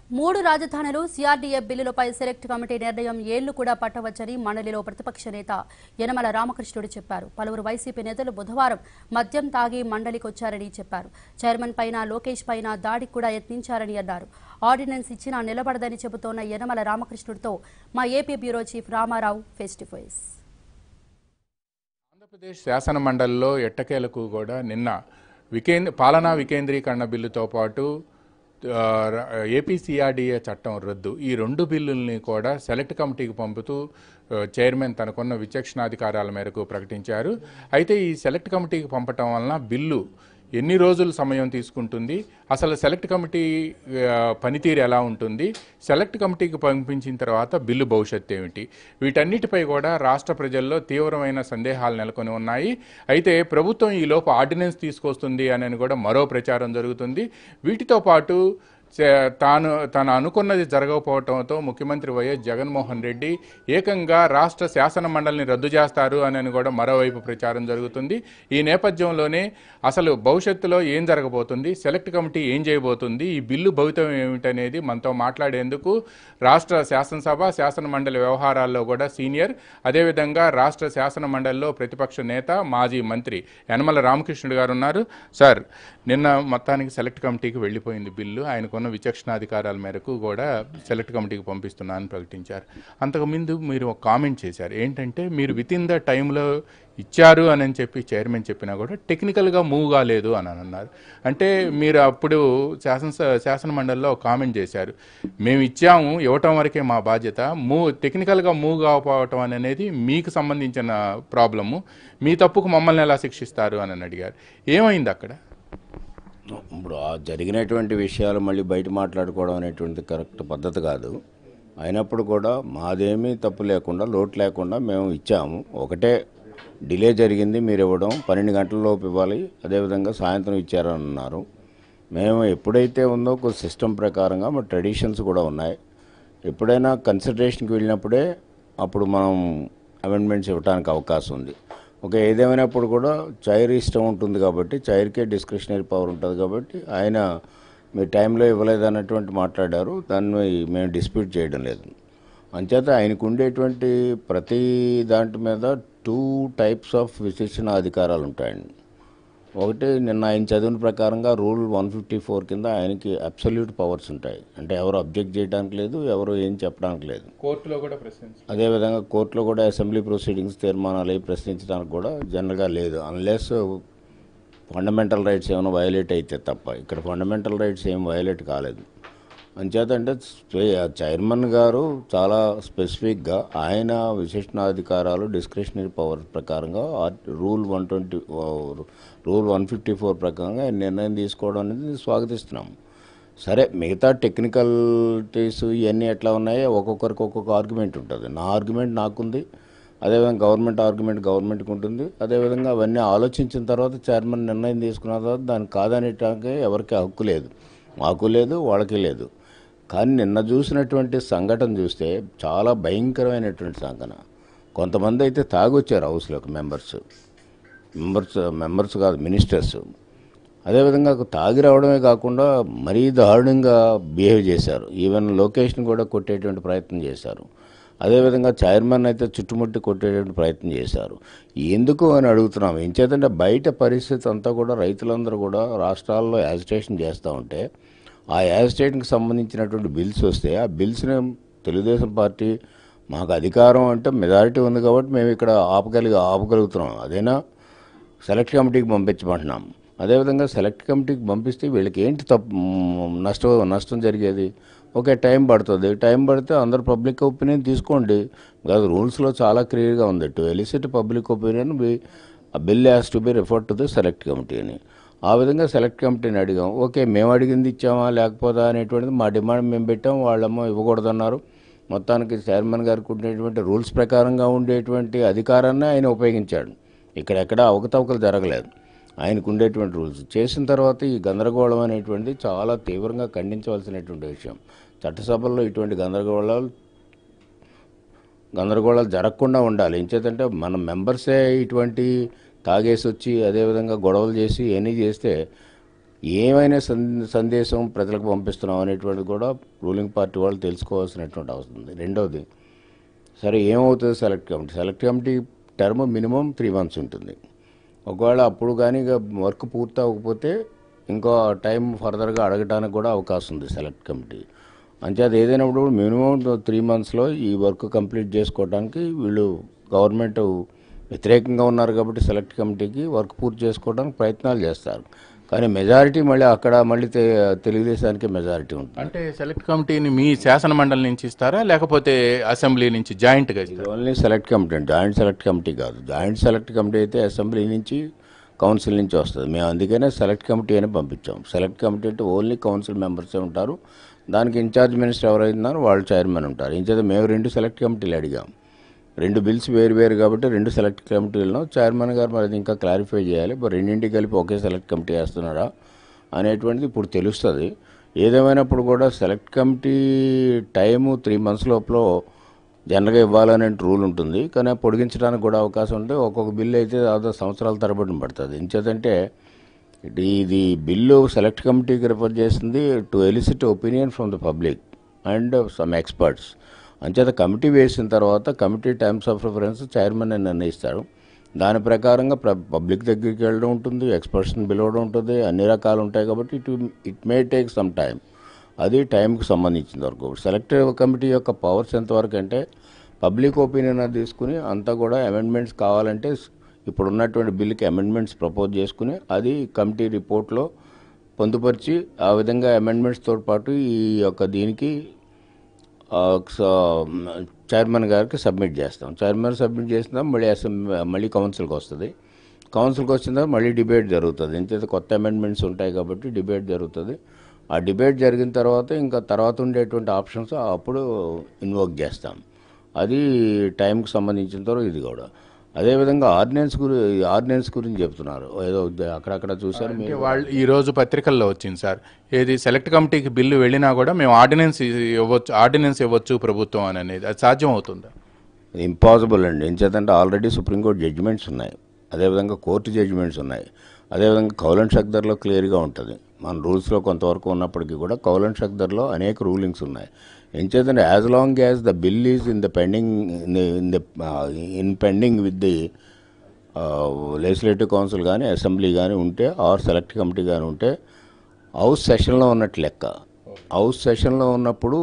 మూడు రాజధానులు CRDA బిల్లులపై select committee నిర్ణయం ఏళ్లు కూడా పట్టవచ్చని మండలిలో ప్రతిపక్ష నేత యనమల రామకృష్ణుడు చెప్పారు పలువురు వైసీపీ నేతలు బుధవారం మద్యం తాగి మండలికొచ్చారని చెప్పారు చైర్మన్ పైన లోకేష్ పైన దాడికి కూడా యత్నించారని అన్నారు ఆర్డినెన్స్ ఇచ్చినా నిలబడదని చెబుతోన్న యనమల రామకృష్ణుడితో మా AP bureau chief Ramarao face to face Andhra Pradesh శాసన మండలిలో ఎట్టకేలకు కూడా నిన్న వికేంద్ర పాలనా వికేంద్రీకరణ బిల్లుతో పాటు ఆ, ర- ఏపీసీఆర్డీఏ చట్టం రద్దు ఈ రెండు బిల్లుల్ని కూడా సెలెక్ట్ కమిటీకి పంపుతూ ఆ, చైర్మన్ తనకున్న విచక్షణాధికారాల మేరకు ప్రకటించారు అయితే ఈ సెలెక్ట్ కమిటీకి పంపటం వలన బిల్లు ఎన్ని రోజులు సమయం తీసుకుంటుంది అసలు సెలెక్ట్ కమిటీ ఆ, పనితీరు ఎలా ఉంటుంది సెలెక్ట్ కమిటీకి పంపించిన తర్వాత బిల్లు భవిష్యత్తు ఏమిటి వీటన్నిటిపై కూడా రాష్ట్ర ప్రజల్లో తీవ్రమైన సందేహాలు నెలకొని ఉన్నాయి అయితే ప్రభుత్వం ఈ లోపు ఆర్డినెన్స్ తీసుకొస్తుంది అని కూడా మరో ప్రచారం జరుగుతుంది వీటితో పాటు చే- తాను తను అనుకున్నది జరగకపోవడంతో ముఖ్యమంత్రి వైఎస్ జగన్మోహన్ రెడ్డి ఏకంగా రాష్ట్ర శాసన మండలిని రద్దు చేస్తారు అని కూడా మరోవైపు ప్రచారం జరుగుతుంది ఈ నేపథ్యంలోనే అసలు భవిష్యత్తులో ఏం జరగబోతుంది సెలెక్ట్ కమిటీ ఏం చేయబోతుంది ఈ బిల్లు భవితం ఏమిటనేది మనతో మాట్లాడేందుకు రాష్ట్ర శాసనసభ శాసన మండలి వ్యవహారాల్లో కూడా సీనియర్ అదేవిధంగా రాష్ట్ర శాసన మండలిలో ప్రతిపక్ష నేత మాజీ మంత్రి యనమల రామకృష్ణుడు గారు ఉన్నారు సార్ నిన్న మొత్తానికి సెలెక్ట్ కమిటీకి వెళ్ళిపోయింది బిల్లు ఆయనకున్న విచక్షణాధికారాల మేరకు కూడా సెలెక్ట్ కమిటీకి పంపిస్తున్నానని ప్రకటించారు అంతకుముందు మీరు ఒక కామెంట్ చేశారు ఏంటంటే మీరు విత్ ఇన్ ద టైంలో ఇచ్చారు అని అని చెప్పి చైర్మన్ చెప్పినా కూడా టెక్నికల్గా మూవ్ కాలేదు అని అని అన్నారు అంటే మీరు అప్పుడు శాసన శాసన మండలిలో ఒక కామెంట్ చేశారు మేము ఇచ్చాము ఇవ్వటం వరకే మా బాధ్యత మూవ్ టెక్నికల్గా మూవ్ కాకపోవటం అనేది మీకు సంబంధించిన ప్రాబ్లము మీ తప్పుకు మమ్మల్ని ఎలా శిక్షిస్తారు అని అని అడిగారు ఏమైంది అక్కడ ఇప్పుడు ఆ జరిగినటువంటి విషయాలు మళ్ళీ బయట మాట్లాడుకోవడం అనేటువంటిది కరెక్ట్ పద్ధతి కాదు అయినప్పుడు కూడా మాదేమీ తప్పు లేకుండా లోటు లేకుండా మేము ఇచ్చాము ఒకటే డిలే జరిగింది మీరు ఇవ్వడం పన్నెండు గంటల లోపు ఇవ్వాలి అదేవిధంగా సాయంత్రం ఇచ్చారని అన్నారు మేము ఎప్పుడైతే ఉందో ఒక సిస్టమ్ ప్రకారంగా మా ట్రెడిషన్స్ కూడా ఉన్నాయి ఎప్పుడైనా కన్సిడరేషన్కి వెళ్ళినప్పుడే అప్పుడు మనం అమెండ్మెంట్స్ ఇవ్వడానికి అవకాశం ఉంది ఒక ఏదేమైనప్పుడు కూడా చైర్ ఇష్టం ఉంటుంది కాబట్టి చైర్కే డిస్క్రిషనరీ పవర్ ఉంటుంది కాబట్టి ఆయన మీ టైంలో ఇవ్వలేదు అన్నటువంటి మాట్లాడారు దాన్ని మేము డిస్ప్యూట్ చేయడం లేదు అంచేత ఆయనకు ఉండేటువంటి ప్రతి దాంట్ మీద టూ టైప్స్ ఆఫ్ విశేషణ అధికారాలు ఉంటాయండి ఒకటి నిన్న ఆయన చదివిన ప్రకారంగా రూల్ వన్ ఫిఫ్టీ ఫోర్ కింద ఆయనకి అబ్సల్యూట్ పవర్స్ ఉంటాయి అంటే ఎవరు అబ్జెక్ట్ చేయడానికి లేదు ఎవరు ఏం చెప్పడానికి లేదు కోర్టులో కూడా ప్రశ్నించారు అదేవిధంగా కోర్టులో కూడా అసెంబ్లీ ప్రొసీడింగ్స్ తీర్మానాలు అవి ప్రశ్నించడానికి కూడా జనరల్గా లేదు అన్లెస్ ఫండమెంటల్ రైట్స్ ఏమైనా వైలేట్ అయితే తప్ప ఇక్కడ ఫండమెంటల్ రైట్స్ ఏం వైలేట్ కాలేదు అంచేత అంటే స్పే- చైర్మన్ గారు చాలా స్పెసిఫిక్గా ఆయన విశిష్టనాధికారాలు డిస్క్రిషనరీ పవర్ ప్రకారంగా art- rule one twenty rule one fifty four ప్రకారంగా ఆయన నిర్ణయం తీసుకోవడం అనేది స్వాగతిస్తున్నాం సరే మిగతా టెక్నికల్టీస్ ఇవన్నీ ఎట్లా ఉన్నాయో ఒక్కొక్కరికి ఒక్కొక్క ఆర్గ్యుమెంట్ ఉంటుంది నా ఆర్గ్యుమెంట్ నాకుంది అదేవిధంగా గవర్నమెంట్ ఆర్గ్యుమెంట్ గవర్నమెంట్కి ఉంటుంది అదేవిధంగా అవన్నీ ఆలోచించిన తర్వాత చైర్మన్ నిర్ణయం తీసుకున్న తర్వాత దాన్ని కాదనేటానికి ఎవరికి హక్కు లేదు మాకు లేదు వాళ్ళకి లేదు కానీ నిన్న చూసినటువంటి సంఘటన చూస్తే చాలా భయంకరమైనటువంటి సంఘటన కొంతమంది అయితే తాగొచ్చారు హౌస్లోకి మెంబర్స్ మెంబర్స్ మెంబర్స్ కాదు మినిస్టర్స్ అదేవిధంగా తాగి రావడమే కాకుండా మరీ దారుణంగా బిహేవ్ చేశారు ఈవెన్ లొకేషన్ కూడా కొట్టేటువంటి ప్రయత్నం చేశారు అదేవిధంగా చైర్మన్ అయితే చుట్టుముట్టి కొట్టేటువంటి ప్రయత్నం చేశారు ఎందుకు అని అడుగుతున్నాం ఏం చేతంటే బయట పరిస్థితి అంతా కూడా రైతులందరూ కూడా రాష్ట్రాల్లో యాజిటేషన్ చేస్తూ ఉంటే ఆ యాజిటేషన్కి సంబంధించినటువంటి బిల్స్ వస్తే ఆ బిల్స్ని తెలుగుదేశం పార్టీ మాకు అధికారం అంటే మెజారిటీ ఉంది కాబట్టి మేము ఇక్కడ ఆపగలిగి ఆపగలుగుతున్నాం అదేనా సెలెక్ట్ కమిటీకి పంపించమంటున్నాం అదేవిధంగా సెలెక్ట్ కమిటీకి పంపిస్తే వీళ్ళకి ఏంటి తప్పు మ్, నష్టం నష్టం జరిగేది ఓకే టైం పడుతుంది టైం పడితే అందరు పబ్లిక్ ఒపీనియన్ తీసుకోండి కాదు రూల్స్లో చాలా క్లియర్గా ఉంది టు ఎలిసిట్ పబ్లిక్ ఒపీనియన్ ఆ bill has to be refer to the select committee అని ఆ విధంగా సెలెక్ట్ కమిటీని అడిగాం ఓకే మేము అడిగింది ఇచ్చామా లేకపోతే అనేటువంటిది మా డిమాండ్ మేము పెట్టాం వాళ్ళేమో ఇవ్వకూడదన్నారు మొత్తానికి చైర్మన్ గారికి ఉండేటువంటి రూల్స్ ప్రకారంగా ఉండేటువంటి అధికారాన్ని ఆయన ఉపయోగించాడు ఇక్కడెక్కడ అవకతవకలు జరగలేదు ఆయనకు ఉండేటువంటి రూల్స్ చేసిన తర్వాత ఈ గందరగోళం అనేటువంటిది చాలా తీవ్రంగా ఖండించవలసినటువంటి విషయం చట్టసభల్లో ఇటువంటి గందరగోళాలు గందరగోళాలు జరగకుండా ఉండాలి ఎంచేతంటే మన మెంబర్సే ఇటువంటి తాగేసి వచ్చి అదేవిధంగా గొడవలు చేసి ఇవన్నీ చేస్తే ఏమైనా సంద- సందేశం ప్రజలకు పంపిస్తున్నాం అనేటువంటిది కూడా రూలింగ్ పార్టీ వాళ్ళు తెలుసుకోవాల్సినటువంటి అవసరం ఉంది రెండవది సరే ఏమవుతుంది select committee select committee term minimum three months ఉంటుంది ఒకవేళ అప్పుడు కానీ ఇక వర్క్ పూర్తి అవ్వకపోతే ఇంకో టైం ఫర్దర్గా అడగడానికి కూడా అవకాశం ఉంది సెలెక్ట్ కమిటీ అంచేత ఏదైనప్పుడు మినిమం త్రీ మంత్స్లో ఈ వర్క్ కంప్లీట్ చేసుకోవడానికి వీళ్ళు గవర్నమెంట్ వ్యతిరేకంగా ఉన్నారు కాబట్టి సెలెక్ట్ కమిటీకి వర్క్ పూర్తి చేసుకోవడానికి ప్రయత్నాలు చేస్తారు కానీ మెజారిటీ మళ్ళీ అక్కడ మళ్ళీ తె- తెలుగుదేశానికి మెజారిటీ ఉంటుంది అంటే సెలెక్ట్ కమిటీని మీ శాసన మండలి నుంచి ఇస్తారా లేకపోతే అసెంబ్లీ నుంచి జాయింట్గా ఇది ఇస్తారా ఓన్లీ సెలెక్ట్ కమిటీ అండి జాయింట్ సెలెక్ట్ కమిటీ కాదు జాయింట్ సెలెక్ట్ కమిటీ అయితే అసెంబ్లీ నుంచి కౌన్సిల్ నుంచి వస్తుంది మేము అందుకనే సెలెక్ట్ కమిటీ అని పంపించాం సెలెక్ట్ కమిటీ అంటే ఓన్లీ కౌన్సిల్ మెంబర్సే ఉంటారు దానికి ఇన్ఛార్జ్ మినిస్టర్ ఎవరైతున్నారో వాళ్ళు చైర్మన్ ఉంటారు ఇంచేత మేము రెండు సెలెక్ట్ కమిటీలు అడిగాం రెండు బిల్స్ వేరు వేరు కాబట్టి రెండు సెలెక్ట్ కమిటీలను చైర్మన్ గారు మరి అది ఇంకా క్లారిఫై చేయాలి మరి రెండింటికి కలిపి ఒకే సెలెక్ట్ కమిటీ వేస్తున్నారా అనేటువంటిది ఇప్పుడు తెలుస్తుంది ఏదేమైనప్పుడు కూడా select committee time three months లోపల జనరల్గా ఇవ్వాలనే రూల్ ఉంటుంది కానీ పొడిగించడానికి కూడా అవకాశం ఉంటే ఒక్కొక్క బిల్లు అయితే దాదాపు సంవత్సరాల తరబడి పడుతుంది ఎంచేతంటే ఇది ఇది బిల్లు సెలెక్ట్ కమిటీకి రిఫర్ చేస్తుంది to elicit opinion from the public and some experts అంచేత కమిటీ వేసిన తర్వాత committee times of reference chairman అని నిర్ణయిస్తారు దాని ప్రకారంగా ప్ర పబ్లిక్ దగ్గరికి వెళ్ళడం ఉంటుంది ఎక్స్పర్ట్స్ని పిలవడం ఉంటుంది అన్ని రకాలు ఉంటాయి కాబట్టి it it may take some time అది టైంకి సంబంధించిన వరకు సెలెక్టివ్ కమిటీ యొక్క పవర్స్ ఎంతవరకు అంటే పబ్లిక్ ఒపీనియన్ అది తీసుకుని అంతా కూడా అమెండ్మెంట్స్ కావాలంటే ఇప్పుడు ఉన్నటువంటి బిల్లుకి అమెండ్మెంట్స్ ప్రపోజ్ చేసుకుని అది కమిటీ రిపోర్ట్లో పొందుపరిచి ఆ విధంగా అమెండ్మెంట్స్తో పాటు ఈ యొక్క దీనికి ఆ, స- చైర్మన్ గారికి సబ్మిట్ చేస్తాం చైర్మన్ సబ్మిట్ చేసినా మళ్ళీ అసెంబ్లీ మళ్ళీ కౌన్సిల్కి వస్తుంది కౌన్సిల్కి వచ్చిన తర్వాత మళ్ళీ డిబేట్ జరుగుతుంది ఇంత కొత్త అమెండ్మెంట్స్ ఉంటాయి కాబట్టి డిబేట్ జరుగుతుంది ఆ డిబేట్ జరిగిన తర్వాత ఇంకా తర్వాత ఉండేటువంటి ఆప్షన్స్ అప్పుడు ఇన్వోక్ చేస్తాం అది టైంకి సంబంధించిన తర్వాత ఇది కూడా అదేవిధంగా ఆర్డినెన్స్ గురి ఆర్డినెన్స్ గురించి చెప్తున్నారు ఏదో అక్కడక్కడ చూశారు అంటే మీరు వాళ్ళు ఈ రోజు పత్రికల్లో వచ్చింది సార్ ఏది సెలెక్ట్ కమిటీకి బిల్లు వెళ్ళినా కూడా మేము ఆర్డినెన్స్ ఇవ్వచ్చు ఆర్డినెన్స్ ఇవ్వచ్చు ప్రభుత్వం అని అనేది అది సాధ్యం అవుతుందా ఇంపాసిబుల్ అండి ఎంచేతంటే ఆల్రెడీ సుప్రీంకోర్టు జడ్జిమెంట్స్ ఉన్నాయి అదేవిధంగా కోర్టు జడ్జిమెంట్స్ ఉన్నాయి అదేవిధంగా కౌలన్ షక్దర్లో క్లియర్గా ఉంటుంది మన రూల్స్లో కొంతవరకు ఉన్నప్పటికీ కూడా కౌలన్ షక్దర్లో అనేక రూలింగ్స్ ఉన్నాయి ఎంచేతంటే as long as the bill is in the pending in the in pending with the legislative council కానీ అసెంబ్లీ కానీ ఉంటే ఆర్ సెలెక్ట్ కమిటీ కానీ ఉంటే హౌస్ సెషన్లో ఉన్నట్టు లెక్క హౌస్ సెషన్లో ఉన్నప్పుడు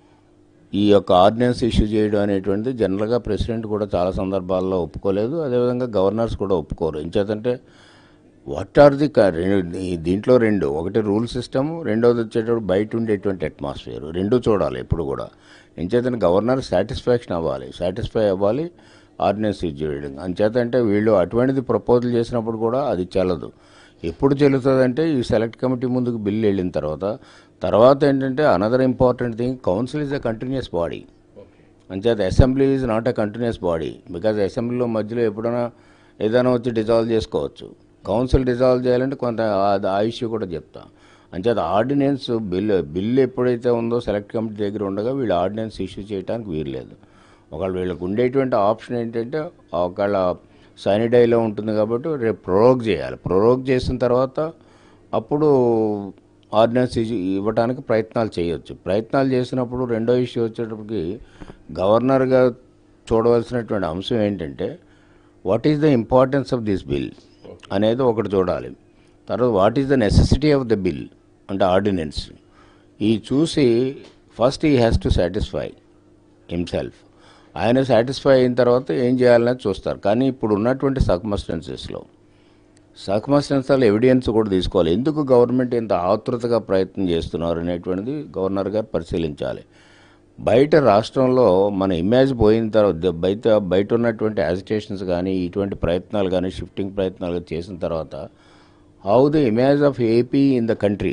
ఈ యొక్క ఆర్డినెన్స్ ఇష్యూ చేయడం అనేటువంటిది జనరల్గా ప్రెసిడెంట్ కూడా చాలా సందర్భాల్లో ఒప్పుకోలేదు అదేవిధంగా గవర్నర్స్ కూడా ఒప్పుకోరు ఎంచేతంటే వాట్ ఆర్ ది క- రెండు- ఈ దీంట్లో రెండు ఒకటి రూల్ సిస్టమ్ రెండోది వచ్చేటప్పుడు బయట ఉండేటువంటి అట్మాస్ఫియర్ రెండు చూడాలి ఎప్పుడు కూడా ఎంచేతంటే గవర్నర్ సాటిస్ఫాక్షన్ అవ్వాలి సాటిస్ఫై అవ్వాలి ఆర్డినెన్స్ ఇష్యూ చేయడం అంచేతంటే వీళ్ళు అటువంటిది ప్రపోజల్ చేసినప్పుడు కూడా అది చెల్లదు ఎప్పుడు చెల్లుతుందంటే ఈ సెలెక్ట్ కమిటీ ముందుకు బిల్లు వెళ్ళిన తర్వాత తర్వాత ఏంటంటే another important thing council is a continuous body అంచేత assembly is not a continuous body because అసెంబ్లీలో మధ్యలో ఎప్పుడైనా ఏదైనా వచ్చి డిజాల్వ్ చేసుకోవచ్చు కౌన్సిల్ డిజాల్వ్ చేయాలంటే కొంత ఆ- ఆ ఇష్యూ కూడా చెప్తా అంచేత ఆర్డినెన్స్ బిల్ బిల్ ఎప్పుడైతే ఉందో సెలెక్ట్ కమిటీ దగ్గర ఉండగా వీళ్ళు ఆర్డినెన్స్ ఇష్యూ చేయడానికి వీల్లేదు ఒకవేళ వీళ్ళకు ఉండేటువంటి ఆప్షన్ ఏంటంటే ఒకవేళ సైనిడైలో ఉంటుంది కాబట్టి రేపు ప్రొరోగ్ చేయాలి ప్రొరోగ్ చేసిన తర్వాత అప్పుడు ఆర్డినెన్స్ ఇష్యూ ఇవ్వడానికి ప్రయత్నాలు చేయొచ్చు ప్రయత్నాలు చేసినప్పుడు రెండో ఇష్యూ వచ్చేటప్పటికి గవర్నర్గా చూడవలసినటువంటి అంశం ఏంటంటే what is the importance of this bill అనేది ఒకటి చూడాలి తర్వాత what is the necessity of the bill అంటే ఆర్డినెన్స్ ఈ చూసి first he has to satisfy himself ఆయన సాటిస్ఫై అయిన తర్వాత ఏం చేయాలనేది చూస్తారు కానీ ఇప్పుడు ఉన్నటువంటి సర్కమస్టెన్సెస్లో సర్కమస్టెన్సల్ ఎవిడెన్స్ కూడా తీసుకోవాలి ఎందుకు గవర్నమెంట్ ఇంత ఆతృతగా ప్రయత్నం చేస్తున్నారు అనేటువంటిది గవర్నర్ గారు పరిశీలించాలి బయట రాష్ట్రంలో మన ఇమేజ్ పోయిన తర్వాత బయట బయట ఉన్నటువంటి యాజిటేషన్స్ కానీ ఇటువంటి ప్రయత్నాలు కానీ షిఫ్టింగ్ ప్రయత్నాలు చేసిన తర్వాత how the image of AP in the country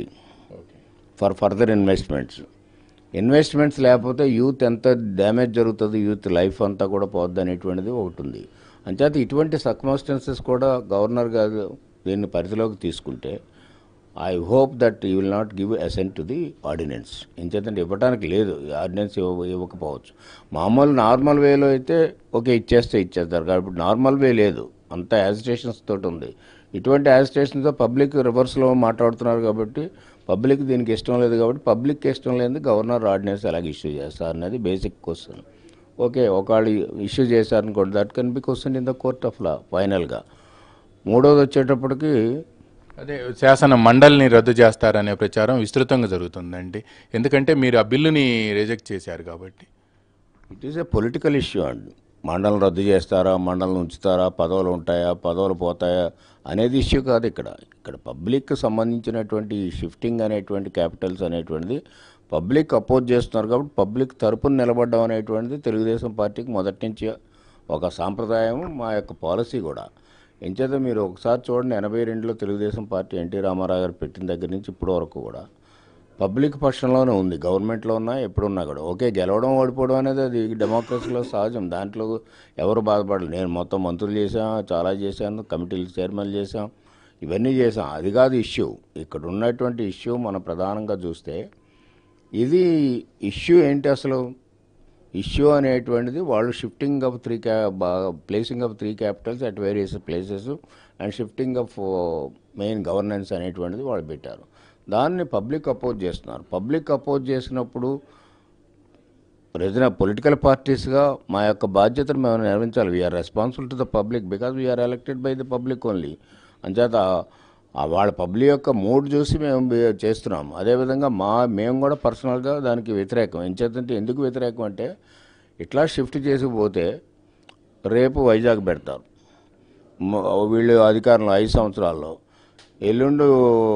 for further investments investments లేకపోతే యూత్ ఎంత డ్యామేజ్ జరుగుతుంది యూత్ లైఫ్ అంతా కూడా పోద్ది అనేటువంటిది ఒకటి ఉంది అంచేత ఇటువంటి సర్కమస్టెన్సెస్ కూడా గవర్నర్ గారు దీన్ని పరిధిలోకి తీసుకుంటే I hope that you will not give assent to the ordinance ఎంచేతంటే ఇవ్వడానికి లేదు ఈ ఆర్డినెన్స్ ఇవ్వ ఇవ్వకపోవచ్చు మామూలు నార్మల్ వేలో అయితే ఓకే ఇచ్చేస్తే ఇచ్చేస్తారు కాబట్టి నార్మల్ వే లేదు అంత యాజిటేషన్స్ తోటి ఉంది ఇటువంటి యాజిటేషన్తో పబ్లిక్ రివర్స్లో మాట్లాడుతున్నారు కాబట్టి పబ్లిక్ దీనికి ఇష్టం లేదు కాబట్టి పబ్లిక్ ఇష్టం లేదు గవర్నర్ ఆర్డినెన్స్ ఎలాగ ఇష్యూ చేస్తారు అనేది బేసిక్ క్వశ్చన్ ఓకే ఒకళ్ళు ఇష్యూ చేశారనుకోండి that can be question in the court of law ఫైనల్గా మూడోది వచ్చేటప్పటికి అదే శాసన మండలిని రద్దు చేస్తారనే ప్రచారం విస్తృతంగా జరుగుతుందండి ఎందుకంటే మీరు ఆ బిల్లుని రిజెక్ట్ చేశారు కాబట్టి it is a political issue అండి మండలం రద్దు చేస్తారా మండలం ఉంచుతారా పదవులు ఉంటాయా పదవులు పోతాయా అనేది ఇష్యూ కాదు ఇక్కడ ఇక్కడ పబ్లిక్ సంబంధించినటువంటి షిఫ్టింగ్ అనేటువంటి క్యాపిటల్స్ అనేటువంటిది పబ్లిక్ అపోజ్ చేస్తున్నారు కాబట్టి పబ్లిక్ తరపున నిలబడడం అనేటువంటిది తెలుగుదేశం పార్టీకి మొదటి నుంచి ఒక సాంప్రదాయం మా యొక్క పాలసీ కూడా ఎంచేత మీరు ఒకసారి చూడండి ఎనభై రెండులో తెలుగుదేశం పార్టీ ఎన్టీ రామారావు గారు పెట్టిన దగ్గర నుంచి ఇప్పటి వరకు కూడా పబ్లిక్ పక్షంలోనే ఉంది గవర్నమెంట్లో ఉన్నా ఎప్పుడున్నా కూడా ఓకే గెలవడం ఓడిపోవడం అనేది అది డెమోక్రసీలో సహజం దాంట్లో ఎవరు బాధపడరు నేను మొత్తం మంత్రులు చేశాం చాలా చేశాను కమిటీలు చైర్మన్ చేశాం ఇవన్నీ చేశాం అది కాదు ఇష్యూ ఇక్కడ ఉన్నటువంటి ఇష్యూ మనం ప్రధానంగా చూస్తే ఇది ఇష్యూ ఏంటి అసలు ఇష్యూ అనేటువంటిది వాళ్ళు షిఫ్టింగ్ ఆఫ్ త్రీ క్యా placing of three capitals at various places and shifting of main governance అనేటువంటిది వాళ్ళు పెట్టారు దాన్ని పబ్లిక్ అపోజ్ చేస్తున్నారు పబ్లిక్ అపోజ్ చేసినప్పుడు ప్రజల పొలిటికల్ పార్టీస్గా మా యొక్క బాధ్యతను మేము నిర్వహించాలి we're responsible to the public because we're elected by the public only అంచేత ఆ వాళ్ళ పబ్లిక్ యొక్క మూడ్ చూసి మేము బి- చేస్తున్నాం అదేవిధంగా మా మేము కూడా పర్సనల్గా దానికి వ్యతిరేకం ఎంచేతంటే ఎందుకు వ్యతిరేకం అంటే ఇట్లా షిఫ్ట్ చేసి పోతే రేపు వైజాగ్ పెడతారు మ- వీళ్ళు అధికారంలో ఐదు సంవత్సరాల్లో ఎల్లుండు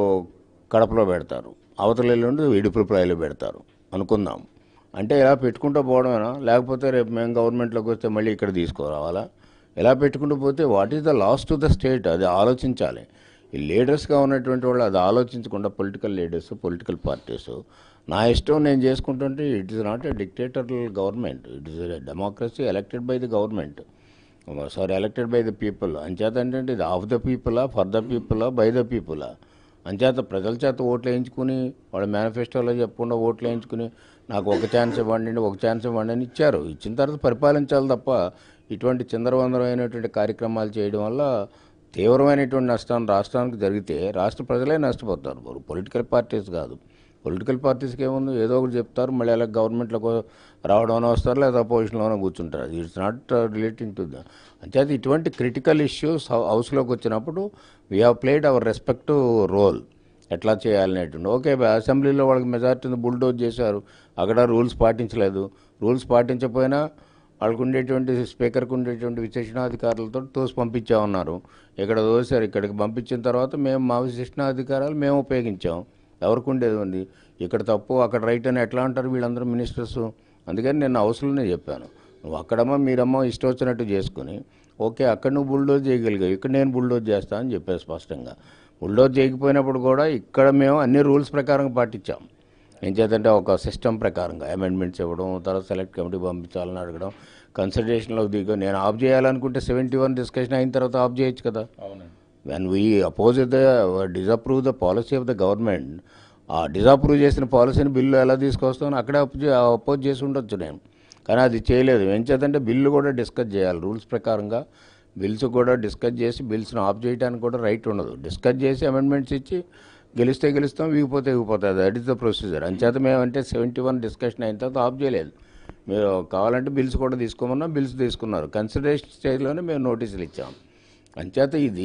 కడపలో పెడతారు అవతల ఎల్లుండి ఇడుపులపాయలో పెడతారు అనుకుందాం అంటే ఇలా పెట్టుకుంటూ పోవడమేనా లేకపోతే రేపు మేము గవర్నమెంట్లోకి వస్తే మళ్ళీ ఇక్కడ తీసుకురావాలా ఇలా పెట్టుకుంటూ పోతే what is the loss to the state అది ఆలోచించాలి ఈ లీడర్స్గా ఉన్నటువంటి వాళ్ళు అది ఆలోచించకుండా పొలిటికల్ లీడర్స్ పొలిటికల్ పార్టీస్ నా ఇష్టం నేను చేసుకుంటుంటే it is not a dictator government it is democracy elected by the government sorry elected by the people అంచేత ఏంటంటే ఇది of the people for the people by the people అంచేత ప్రజల చేత ఓట్లు వేయించుకుని వాళ్ళ మేనిఫెస్టోలో చెప్పకుండా ఓట్లు వేయించుకుని నాకు ఒక ఛాన్స్ ఇవ్వండి ఒక ఛాన్స్ ఇవ్వండి అని ఇచ్చారు ఇచ్చిన తర్వాత పరిపాలించాలి తప్ప ఇటువంటి చిందరవందరమైనటువంటి కార్యక్రమాలు చేయడం వల్ల తీవ్రమైనటువంటి నష్టం రాష్ట్రానికి జరిగితే రాష్ట్ర ప్రజలే నష్టపోతారు పొలిటికల్ పార్టీస్ కాదు పొలిటికల్ పార్టీస్కి ఏముంది ఏదో ఒకటి చెప్తారు మళ్ళీ అలా గవర్నమెంట్లోకి రావడం వస్తారు లేదా అపోజిషన్లోనే కూర్చుంటారు it's not relating to the అంచేత ఇటువంటి క్రిటికల్ ఇష్యూస్ హౌస్లోకి వచ్చినప్పుడు we have played our respect role ఎట్లా చేయాలనేటువంటి ఓకే అసెంబ్లీలో వాళ్ళకి మెజార్టీని బుల్డోజ్ చేశారు అక్కడ రూల్స్ పాటించలేదు రూల్స్ పాటించకపోయినా వాళ్ళకు ఉండేటువంటి స్పీకర్కి ఉండేటువంటి విశేషణాధికారులతో తోసి పంపించామన్నారు ఇక్కడ తోసారు ఇక్కడికి పంపించిన తర్వాత మేము మా విశేషణాధికారాలు మేము ఉపయోగించాం ఎవరికి ఉండేది ఉంది ఇక్కడ తప్పు అక్కడ రైట్ అని ఎట్లా అంటారు వీళ్ళందరూ మినిస్టర్స్ అందుకని నేను హౌస్లోనే చెప్పాను నువ్వు అక్కడమ్మా మీరమ్మా ఇష్టం వచ్చినట్టు చేసుకుని ఓకే అక్కడ నువ్వు బుల్డోజ్ చేయగలిగావు ఇక్కడ నేను బుల్డోజ్ చేస్తా అని చెప్పాను స్పష్టంగా బుల్డోజ్ చేయకపోయినప్పుడు కూడా ఇక్కడ మేము అన్ని రూల్స్ ప్రకారం పాటించాం ఏం చేద్దంటే ఒక సిస్టమ్ ప్రకారంగా అమెండ్మెంట్స్ ఇవ్వడం తర్వాత సెలెక్ట్ కమిటీ పంపించాలని అడగడం కన్సిడరేషన్లో దిగ నేను ఆఫ్ చేయాలనుకుంటే సెవెంటీ వన్ డిస్కషన్ అయిన తర్వాత ఆఫ్ చేయొచ్చు కదా అవునండి when we oppose the disapprove the policy of the government ఆ డిజప్రూవ్ చేసిన పాలసీని బిల్లు ఎలా తీసుకొస్తామని అక్కడే అపోజ్ చేసి ఉండొచ్చు నేను కానీ అది చేయలేదు ఏం చేద్దంటే బిల్లు కూడా డిస్కస్ చేయాలి రూల్స్ ప్రకారంగా బిల్స్ కూడా డిస్కస్ చేసి బిల్స్ని ఆఫ్ చేయడానికి కూడా రైట్ ఉండదు డిస్కస్ చేసి అమెండ్మెంట్స్ ఇచ్చి గెలిస్తే గెలుస్తాం వీగిపోతే వీగిపోతుంది దట్ ఈస్ ద ప్రొసీజర్ అంచేత మేమంటే సెవెంటీ వన్ డిస్కషన్ అయిన తర్వాత ఆఫ్ చేయలేదు మీరు కావాలంటే బిల్స్ కూడా తీసుకోమన్నా బిల్స్ తీసుకున్నారు కన్సిడరేషన్ స్టేజ్లోనే మేము నోటీసులు ఇచ్చాం అంచేత ఇది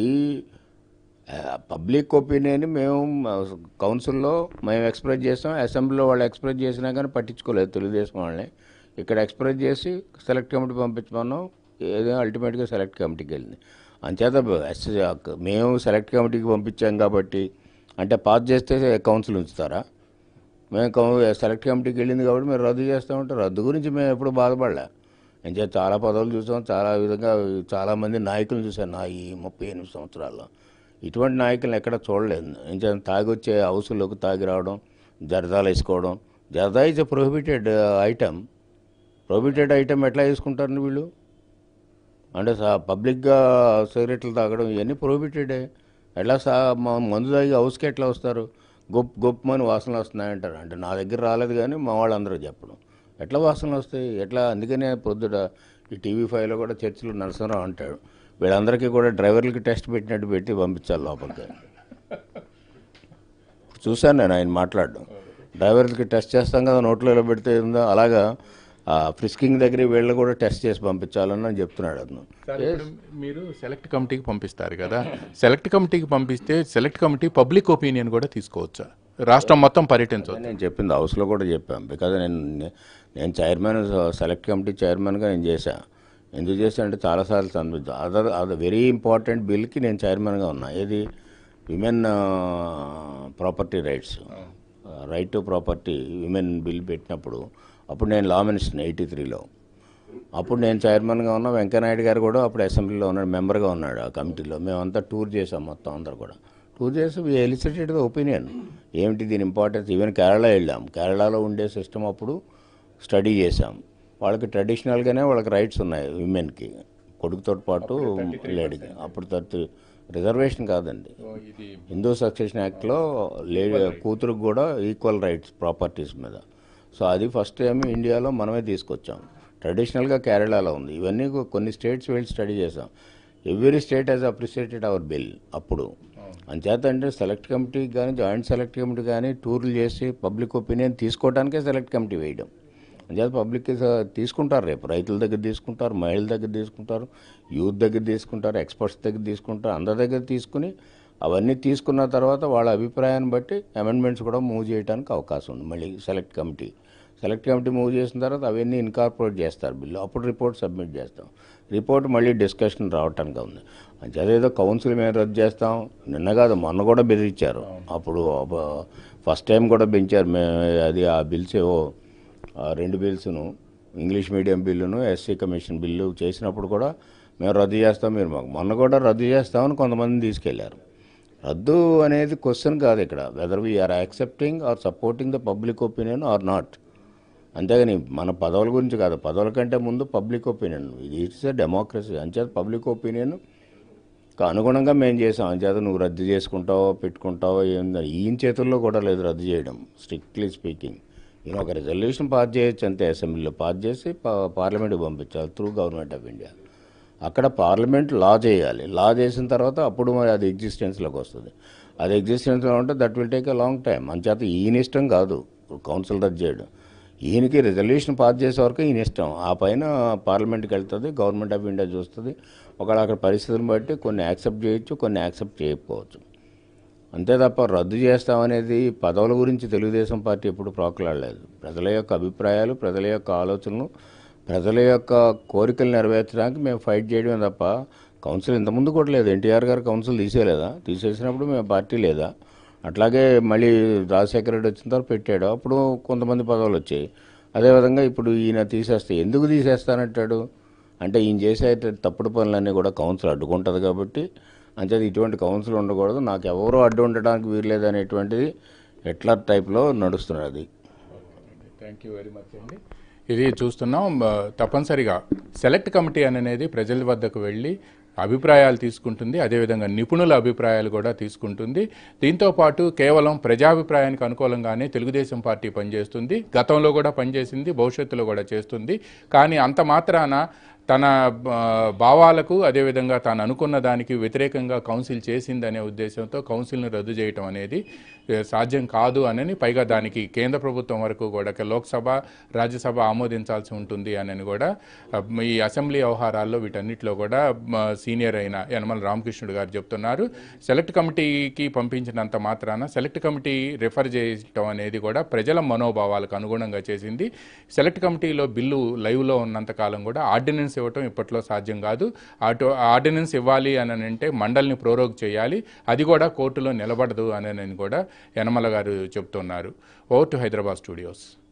పబ్లిక్ ఒపీనియన్ మేము కౌన్సిల్లో మేము ఎక్స్ప్రెస్ చేస్తాం అసెంబ్లీలో వాళ్ళు ఎక్స్ప్రెస్ చేసినా కానీ పట్టించుకోలేదు తెలుగుదేశం వాళ్ళని ఇక్కడ ఎక్స్ప్రెస్ చేసి సెలెక్ట్ కమిటీ పంపించమన్నాం ఏదో అల్టిమేట్గా సెలెక్ట్ కమిటీకి వెళ్ళింది అంచేత ఎస్ మేము సెలెక్ట్ కమిటీకి పంపించాం కాబట్టి అంటే పాస్ చేస్తే కౌన్సిల్ ఉంచుతారా మేము కౌ- సెలెక్ట్ కమిటీకి వెళ్ళింది కాబట్టి మేము రద్దు చేస్తామంటే రద్దు గురించి మేము ఎప్పుడు బాధపడలే అంటే చాలా పదవులు చూసాం చాలా విధంగా చాలామంది నాయకులను చూసాను నా ఈ ముప్పై ఎనిమిది సంవత్సరాల్లో ఇటువంటి నాయకులను ఎక్కడ చూడలేదు ఇంకా తాగి వచ్చే హౌసుల్లోకి తాగి రావడం జరదాలు వేసుకోవడం జరదా is a prohibited item prohibited item ఎట్లా వేసుకుంటారు వీళ్ళు అంటే సా పబ్లిక్గా సిగరెట్లు తాగడం ఇవన్నీ ప్రొహిబిటెడే ఎట్లా సా మా- మందు తాగి హౌస్కి ఎట్లా వస్తారు గొప్ప గొప్పమని వాసనలు వస్తున్నాయంటారు అంటే నా దగ్గర రాలేదు కానీ మా వాళ్ళందరూ చెప్పడం ఎట్లా వాసనలు వస్తాయి ఎట్లా అందుకనే పొద్దుట ఈ టీవీ ఫైవ్లో కూడా చర్చిలో నరసింహరావు అంటాడు వీళ్ళందరికీ కూడా డ్రైవర్లకి టెస్ట్ పెట్టినట్టు పెట్టి పంపించాలి లోపలికి చూశాను నేను ఆయన మాట్లాడడం డ్రైవర్లకి టెస్ట్ చేస్తాం కదా నోట్లో ఎలా పెడితే ఉందో అలాగా ఆ ఫ్రిస్కింగ్ దగ్గర వీళ్ళు కూడా టెస్ట్ చేసి పంపించాలని అని చెప్తున్నాడు అతను సార్, ఇప్పుడు మీరు సెలెక్ట్ కమిటీకి పంపిస్తారు కదా సెలెక్ట్ కమిటీకి పంపిస్తే సెలెక్ట్ కమిటీ పబ్లిక్ ఒపీనియన్ కూడా తీసుకోవచ్చా రాష్ట్రం మొత్తం పర్యటించవచ్చు నేను చెప్పింది హౌస్లో కూడా చెప్పాను బికాజ్ నేను నేను చైర్మన్ సెలెక్ట్ కమిటీ చైర్మన్గా నేను చేశాను ఎందుకు చేశాను అంటే చాలాసార్లు సందర్భం అదర్ అదర్ వెరీ ఇంపార్టెంట్ బిల్కి నేను చైర్మన్గా ఉన్నా ఏది women property rights right to property women bill పెట్టినప్పుడు అప్పుడు నేను లా మినిస్టర్ ఎయిటీ త్రీలో అప్పుడు నేను చైర్మన్గా ఉన్నా వెంకయ్యనాయుడు గారు కూడా అప్పుడు అసెంబ్లీలో ఉన్నాడు మెంబర్గా ఉన్నాడు ఆ కమిటీలో మేమంతా టూర్ చేసాం మొత్తం అందరు కూడా టూర్ చేసి వి ఎలిసిటెడ్ ద ఒపీనియన్ ఏమిటి దీని ఇంపార్టెన్స్ ఈవెన్ కేరళ వెళ్ళాం కేరళలో ఉండే సిస్టమ్ అప్పుడు స్టడీ చేసాం వాళ్ళకి ట్రెడిషనల్గానే వాళ్ళకి రైట్స్ ఉన్నాయి విమెన్కి కొడుకుతో పాటు లేడీకి అప్పుడు థర్టీ రిజర్వేషన్ కాదండి ఇది హిందూ సక్సెషన్ యాక్ట్లో లేడీ కూతురుకు కూడా ఈక్వల్ రైట్స్ ప్రాపర్టీస్ మీద సో అది ఫస్ట్ టైం ఇండియాలో మనమే తీసుకొచ్చాం ట్రెడిషనల్గా కేరళలో ఉంది ఇవన్నీ కొ- కొన్ని స్టేట్స్ వెళ్ళి స్టడీ చేసాం every state has appreciated our bill అప్పుడు అంచేత అంటే సెలెక్ట్ కమిటీ కానీ జాయింట్ సెలెక్ట్ కమిటీ కానీ టూర్లు చేసి పబ్లిక్ ఒపీనియన్ తీసుకోవడానికే సెలెక్ట్ కమిటీ వేయడం అంచేత పబ్లిక్ తీసుకుంటారు రేపు రైతుల దగ్గర తీసుకుంటారు మహిళల దగ్గర తీసుకుంటారు యూత్ దగ్గర తీసుకుంటారు ఎక్స్పర్ట్స్ దగ్గర తీసుకుంటారు అందరి దగ్గర తీసుకుని అవన్నీ తీసుకున్న తర్వాత వాళ్ళ అభిప్రాయాన్ని బట్టి అమెండ్మెంట్స్ కూడా మూవ్ చేయడానికి అవకాశం ఉంది మళ్ళీ select committee select committee move చేసిన తర్వాత అవన్నీ ఇన్కార్పొరేట్ చేస్తారు బిల్లు అప్పుడు రిపోర్ట్ సబ్మిట్ చేస్తాం రిపోర్ట్ మళ్ళీ డిస్కషన్ రావటానికి ఉంది అంచేత ఏదో కౌన్సిల్ మేము రద్దు చేస్తాం నిన్న కాదు మొన్న కూడా బెదిరించారు అప్పుడు ఫస్ట్ టైం కూడా పెంచారు మేము అది ఆ బిల్స్ ఏవో ఆ రెండు బిల్స్ను ఇంగ్లీష్ మీడియం బిల్లును ఎస్సీ కమిషన్ బిల్లు చేసినప్పుడు కూడా మేము రద్దు చేస్తాం మీరు మాకు మొన్న కూడా రద్దు చేస్తామని కొంతమంది తీసుకెళ్లారు రద్దు అనేది క్వశ్చన్ కాదు ఇక్కడ whether we're accepting or supporting the public opinion or not అంతేగాని మన పదవుల గురించి కాదు పదవుల కంటే ముందు పబ్లిక్ ఒపీనియన్ ఇది ఇట్స్ ఎ డెమోక్రసీ అంచేత పబ్లిక్ ఒపీనియన్ అనుగుణంగా మేము చేసాం అంచేత నువ్వు రద్దు చేసుకుంటావో పెట్టుకుంటావో ఏందో ఈయన చేతుల్లో కూడా లేదు రద్దు చేయడం స్ట్రిక్ట్లీ స్పీకింగ్ ఈయన ఒక రెజల్యూషన్ పాస్ చేయొచ్చు అంతే అసెంబ్లీలో పాస్ చేసి పా- పార్లమెంట్కి పంపించాలి త్రూ గవర్నమెంట్ ఆఫ్ ఇండియా అక్కడ పార్లమెంట్ లా చేయాలి లా చేసిన తర్వాత అప్పుడు మరి అది ఎగ్జిస్టెన్స్లోకి వస్తుంది అది ఎగ్జిస్టెన్స్లో ఉంటే that will take a long time అంచేత ఈయన ఇష్టం కాదు కౌన్సిల్ రద్దు చేయడం ఈయనకి రెజల్యూషన్ పాస్ చేసే వరకు ఈయన ఇష్టం ఆ పైన పార్లమెంట్కి వెళ్తుంది గవర్నమెంట్ ఆఫ్ ఇండియా చూస్తుంది ఒకవేళ అక్కడ పరిస్థితులను బట్టి కొన్ని యాక్సెప్ట్ చేయొచ్చు కొన్ని యాక్సెప్ట్ చేయకపోవచ్చు అంతే తప్ప రద్దు చేస్తామనేది పదవుల గురించి తెలుగుదేశం పార్టీ ఎప్పుడు ప్రోకలాడలేదు ప్రజల యొక్క అభిప్రాయాలు ప్రజల యొక్క ఆలోచనలు ప్రజల యొక్క కోరికలు నెరవేర్చడానికి మేము ఫైట్ చేయడమే తప్ప కౌన్సిల్ ఇంతకుముందు కూడా లేదు ఎన్టీఆర్ గారు కౌన్సిల్ తీసేయలేదా తీసేసినప్పుడు మేము పార్టీ లేదా అట్లాగే మళ్ళీ రాజశేఖర రెడ్డి వచ్చిన తర్వాత పెట్టాడు అప్పుడు కొంతమంది పదవులు వచ్చాయి అదేవిధంగా ఇప్పుడు ఈయన తీసేస్తే ఎందుకు తీసేస్తానంటాడు అంటే ఈయన చేసే తప్పుడు పనులన్నీ కూడా కౌన్సిల్ అడ్డుకుంటుంది కాబట్టి అంచేది ఇటువంటి కౌన్సిల్ ఉండకూడదు నాకు ఎవరూ అడ్డు ఉండడానికి వీల్లేదు అనేటువంటిది ఎట్లా టైప్లో నడుస్తున్నది థ్యాంక్ యూ వెరీ మచ్ అండి ఇది చూస్తున్నాం ఆ, తప్పనిసరిగా సెలెక్ట్ కమిటీ అనేది ప్రజల వద్దకు వెళ్ళి అభిప్రాయాలు తీసుకుంటుంది అదేవిధంగా నిపుణుల అభిప్రాయాలు కూడా తీసుకుంటుంది దీంతో పాటు కేవలం ప్రజాభిప్రాయానికి అనుకూలంగానే తెలుగుదేశం పార్టీ పనిచేస్తుంది గతంలో కూడా పనిచేసింది భవిష్యత్తులో కూడా చేస్తుంది కానీ అంత మాత్రాన తన ఆ, భావాలకు అదేవిధంగా తాను అనుకున్న దానికి వ్యతిరేకంగా కౌన్సిల్ చేసిందనే ఉద్దేశంతో కౌన్సిల్ను రద్దు చేయటం అనేది ఏ, సాధ్యం కాదు అని పైగా దానికి కేంద్ర ప్రభుత్వం వరకు కూడా ఇక లోక్సభ రాజ్యసభ ఆమోదించాల్సి ఉంటుంది అని కూడా ఆ, ఈ అసెంబ్లీ వ్యవహారాల్లో వీటన్నిటిలో కూడా మ, సీనియర్ అయిన యనమల రామకృష్ణుడు గారు చెప్తున్నారు సెలెక్ట్ కమిటీకి పంపించినంత మాత్రాన సెలెక్ట్ కమిటీ రిఫర్ చేయటం అనేది కూడా ప్రజల మనోభావాలకు అనుగుణంగా చేసింది సెలెక్ట్ కమిటీలో బిల్లు లైవ్లో ఉన్నంత కాలం కూడా ఆర్డినెన్స్ ఇవ్వటం ఇప్పట్లో సాధ్యం కాదు అటు ఆర్డినెన్స్ ఇవ్వాలి అని అంటే మండలిని ప్రోరోగ్ చేయాలి అది కూడా కోర్టులో నిలబడదు అని కూడా యనమల గారు చెప్తున్నారు ఓవర్ టు హైదరాబాద్ స్టూడియోస్